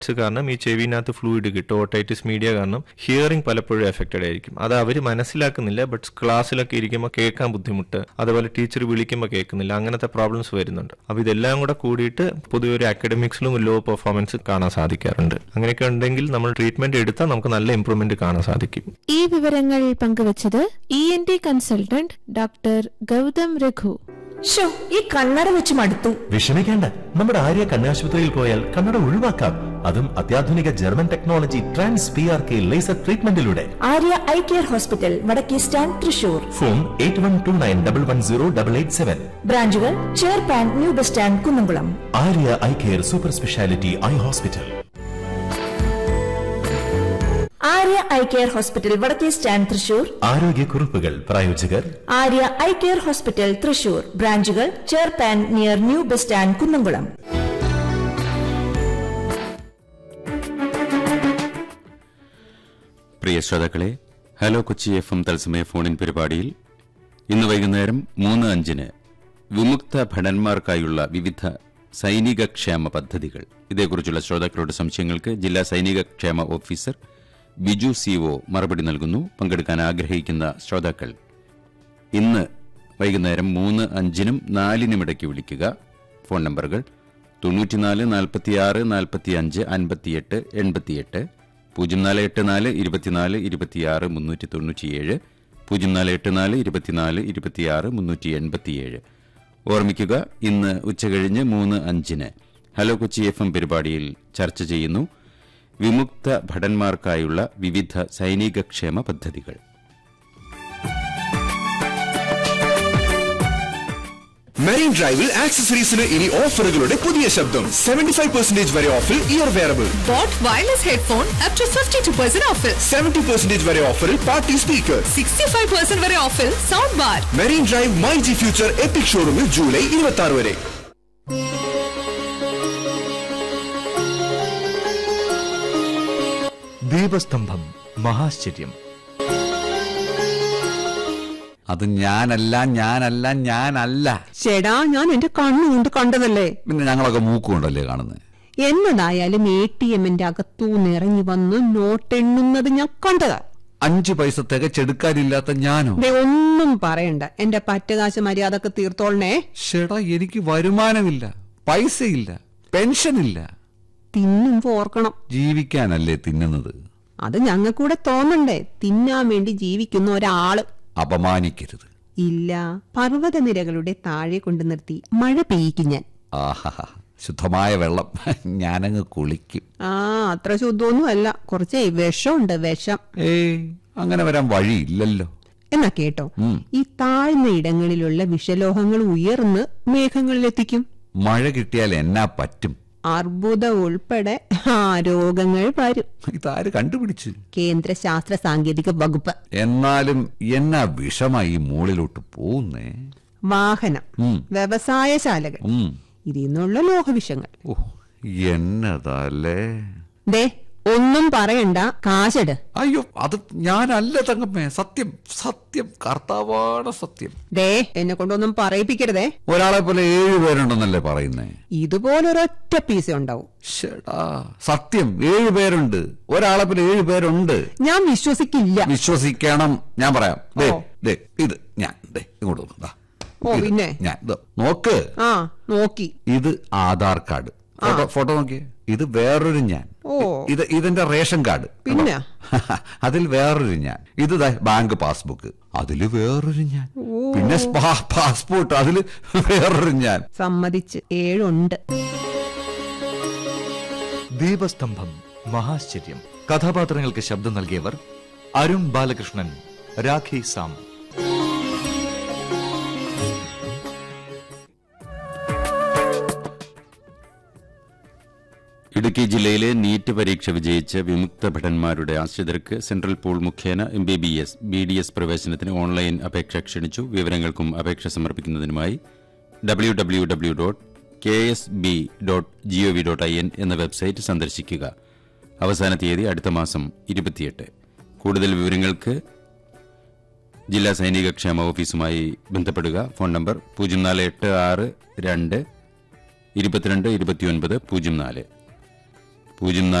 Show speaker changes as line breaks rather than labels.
കാരണം ഈ ചെവിനകത്ത് ഫ്ലൂയിഡ് കിട്ടും ഓട്ടൈറ്റിസ് മീഡിയ കാരണം ഹിയറിംഗ് പലപ്പോഴും എഫക്റ്റഡ് ആയിരിക്കും അത് അവർ മനസ്സിലാക്കുന്നില്ല ബട്ട് ക്ലാസ്സിലൊക്കെ ഇരിക്കുമ്പോൾ കേൾക്കാൻ ബുദ്ധിമുട്ട് അതുപോലെ ടീച്ചർ വിളിക്കുമ്പോൾ കേൾക്കുന്നില്ല അങ്ങനത്തെ പ്രോബ്ലംസ് വരുന്നുണ്ട് അപ്പോൾ ഇതെല്ലാം കൂടെ കൂടിയിട്ട് പൊതുവെ ഒരു അക്കാഡമിക്സിലും ലോ പെർഫോമൻസ് കാണാൻ സാധിക്കാറുണ്ട് അങ്ങനെയൊക്കെ ഉണ്ടെങ്കിൽ നമ്മൾ ട്രീറ്റ്മെന്റ് എടുത്താൽ നമുക്ക് നല്ല ഇമ്പ്രൂവ്മെന്റ് കാണാൻ സാധിക്കും
ഈ വിവരങ്ങൾ പങ്കുവച്ചത് E N T consultant doctor Gautham Raghu
ഷോ ഈ കണ്ണട വെച്ച് മടുത്തു
വിഷമിക്കേണ്ട നമ്മുടെ ആര്യ കണ്ണാശുപത്രിയിൽ പോയാൽ കണ്ണട ഒഴിവാക്കാം അതും അത്യാധുനിക German technology trans P R K laser ട്രീറ്റ്മെന്റിലൂടെ
ആര്യ ഐ കെയർ ഹോസ്പിറ്റൽ വടക്കേ stand Thrissur
phone eight one two nine double one zero double eight seven
ബ്രാഞ്ചുകൾ ചേർപ്പാൻ new bus stand Kunnamkulam
Arya eye care super speciality eye hospital
Arya eye care hospital വടക്കേ stand Thrissur
ആരോഗ്യക്കുറിപ്പുകൾ പ്രായോജകർ
Arya eye care hospital Thrissur ബ്രാഞ്ചുകൾ ചേർപ്പാൻ near new bus stand Kunnamkulam
പ്രിയ ശ്രോതാക്കളെ hello Kochi F M തത്സമയ ഫോണിൻ പരിപാടിയിൽ ഇന്ന് വൈകുന്നേരം മൂന്ന് അഞ്ചിന് വിമുക്ത ഭടന്മാർക്കായുള്ള വിവിധ സൈനിക ക്ഷേമ പദ്ധതികൾ ഇതേക്കുറിച്ചുള്ള ശ്രോതാക്കളുടെ സംശയങ്ങൾക്ക് ജില്ലാ സൈനിക ക്ഷേമ ഓഫീസർ ബിജു സി ഒ മറുപടി നൽകുന്നു പങ്കെടുക്കാൻ ആഗ്രഹിക്കുന്ന ശ്രോതാക്കൾ ഇന്ന് വൈകുന്നേരം മൂന്ന് അഞ്ചിനും നാലിനുമിടയ്ക്ക് വിളിക്കുക ഫോൺ നമ്പറുകൾ തൊണ്ണൂറ്റിനാല് നാൽപ്പത്തിയാറ് നാൽപ്പത്തിയഞ്ച് അൻപത്തിയെട്ട് എൺപത്തിയെട്ട് പൂജ്യം നാല് എട്ട് നാല് ഇരുപത്തിനാല് ഇരുപത്തിയാറ് മുന്നൂറ്റി തൊണ്ണൂറ്റിയേഴ് പൂജ്യം നാല് എട്ട് നാല് ഇരുപത്തിനാല് ഇരുപത്തിയാറ് മുന്നൂറ്റി എൺപത്തിയേഴ് ഓർമ്മിക്കുക ഇന്ന് ഉച്ചകഴിഞ്ഞ് മൂന്ന് അഞ്ചിന് ഹലോ കൊച്ചി എഫ് എം പരിപാടിയിൽ ചർച്ച ചെയ്യുന്നു വിമുക്ത ഭടന്മാർക്കായുള്ള വിവിധ സൈനിക ക്ഷേമ പദ്ധതികൾ
മെറീൻ ഡ്രൈവിൽ ആക്സസറീസിന് ഇനി ഓഫറുകളുടെ പുതിയ ശബ്ദം സെവന്റി ഫൈവ് പെർസെന്റേജ് വരെ ഓഫിൽ ear wearable
Bought wireless headphone up to 52% off.
Seventy percentage വരെ ഓഫറിൽ പാർട്ടി സ്പീക്കർ
65% വരെ ഓഫിൽ sound bar
marine drive my G future epic ഷോറൂമിൽ ജൂലൈ ഇരുപത്തി ആറ് വരെ
ദീപസ്തംഭം മഹാശ്ചര്യം
അത് ഞാനല്ല ഞാനല്ല ഞാനല്ല
ചേടാ ഞാൻ എന്റെ കണ്ണുകൊണ്ട് കണ്ടതല്ലേ
പിന്നെ ഞങ്ങളൊക്കെ മൂക്കുകൊണ്ടല്ലേ കാണുന്നത്
എന്നതായാലും എ ടി എമ്മിന്റെ അകത്തൂന്ന് ഇറങ്ങി വന്ന് നോട്ട് എണ്ണുന്നത് ഞാൻ കണ്ടതാ
അഞ്ചു പൈസ തികച്ചെടുക്കാനില്ലാത്ത ഞാനോ
ദേ ഒന്നും പറയണ്ട എന്റെ പറ്റകാശ മര്യാദക്ക് തീർത്തോളണേ
ഷെടാ എനിക്ക് വരുമാനമില്ല പൈസയില്ല പെൻഷനില്ല
തിന്നുമ്പോ ഓർക്കണം
ജീവിക്കാനല്ലേ തിന്നുന്നത്
അത് ഞങ്ങൾക്കൂടെ തോന്നണ്ടേ തിന്നാൻ വേണ്ടി ജീവിക്കുന്ന ഒരാള്
അപമാനിക്കരുത്
ഇല്ല പർവ്വതനിരകളുടെ താഴെ കൊണ്ടു നിർത്തി മഴ പെയ്യിക്കും ഞാൻ
ആഹാ ശുദ്ധമായ വെള്ളം ഞാനങ്ങ് കുളിക്കും
ആ അത്ര ശുദ്ധമൊന്നും അല്ല കുറച്ച് വിഷമുണ്ട് വിഷം
ഏയ് അങ്ങനെ വരാൻ വഴിയില്ലല്ലോ
എന്നാ കേട്ടോ ഈ താഴ്ന്ന ഇടങ്ങളിലുള്ള വിഷലോഹങ്ങൾ ഉയർന്ന് മേഘങ്ങളിലെത്തിക്കും
മഴ കിട്ടിയാൽ എന്നാ പറ്റും
അർബുദം ഉൾപ്പെടെ ആ രോഗങ്ങൾ വരും
ഇതാര് കണ്ടുപിടിച്ച്
കേന്ദ്ര ശാസ്ത്ര സാങ്കേതിക വകുപ്പ്
എന്നാലും എന്നാ വിഷമായി ഈ മുകളിലോട്ട് പോകുന്നേ
വാഹനം
ഉം.
വ്യവസായശാലകൾ
ഉം.
ഇതിൽ നിന്നുള്ള ലോഹവിഷങ്ങൾ
ഓ എന്നതല്ലേ
ദേ ഒന്നും പറയണ്ട കാശെട്
അയ്യോ അത് ഞാനല്ല തങ്കമ്മേ സത്യം സത്യം കർത്താവാണ് സത്യം
ദേ എന്നെ കൊണ്ടൊന്നും പറയിപ്പിക്കരുതേ
ഒരാളെ പോലെ ഏഴു പേരുണ്ടെന്നല്ലേ പറയുന്നേ
ഇതുപോലൊരൊറ്റ പീസ ഉണ്ടാവും
ഷെടാ സത്യം ഏഴു പേരുണ്ട് ഒരാളെ പോലെ ഏഴു പേരുണ്ട്
ഞാൻ വിശ്വസിക്കില്ല
വിശ്വസിക്കണം ഞാൻ പറയാം ദേ
ഓ.
ദേ ഇത് ഞാൻ ദേ ഇങ്ങോട്ട് വന്നു. ദാ.
ഓ,
ഇത്
പിന്നെ?
ഞാൻ ദാ, നോക്ക്
ആ നോക്കി
ഇത് ആധാർ കാർഡ് ഫോട്ടോ ഫോട്ടോ നോക്കിയേ ഇത് വേറൊരു ഞാൻ
ഓ.
ഇത് ഇതിന്റെ റേഷൻ കാർഡ്
പിന്നെ?
കണ്ടോ? അതിൽ വേറൊരു ഞാൻ ഇത് ദാ ബാങ്ക് പാസ്ബുക്ക് അതില് വേറൊരു ഞാൻ പിന്നെ സ്പാ- പാസ്പോർട്ട് അതില് വേറൊരു ഞാൻ
സമ്മതിച്ച് ഏഴുണ്ട്
ദീപസ്തംഭം മഹാശ്ചര്യം കഥാപാത്രങ്ങൾക്ക് ശബ്ദം നൽകിയവർ അരുൺ ബാലകൃഷ്ണൻ രാഖി സാം
ഇടുക്കി ജില്ലയിലെ നീറ്റ് പരീക്ഷ വിജയിച്ച വിമുക്ത ഭടന്മാരുടെ ആശ്രിതർക്ക് സെൻട്രൽ പൂൾ മുഖേന M B B S B D S പ്രവേശനത്തിന് ഓൺലൈൻ അപേക്ഷ ക്ഷണിച്ചു വിവരങ്ങൾക്കും അപേക്ഷ സമർപ്പിക്കുന്നതിനുമായി W W W dot K S B dot G O V dot I N എന്ന വെബ്സൈറ്റ് സന്ദർശിക്കുക അവസാന തീയതി അടുത്ത മാസം ഇരുപത്തിയെട്ട് കൂടുതൽ വിവരങ്ങൾക്ക് ജില്ലാ സൈനിക ക്ഷേമ ഓഫീസുമായി ബന്ധപ്പെടുക ഫോൺ നമ്പർ പൂജ്യം നാല് എട്ട് ആറ് രണ്ട് ഇരുപത്തിരണ്ട് ഇരുപത്തിയൊൻപത് പൂജ്യം നാല് പൂജ്യം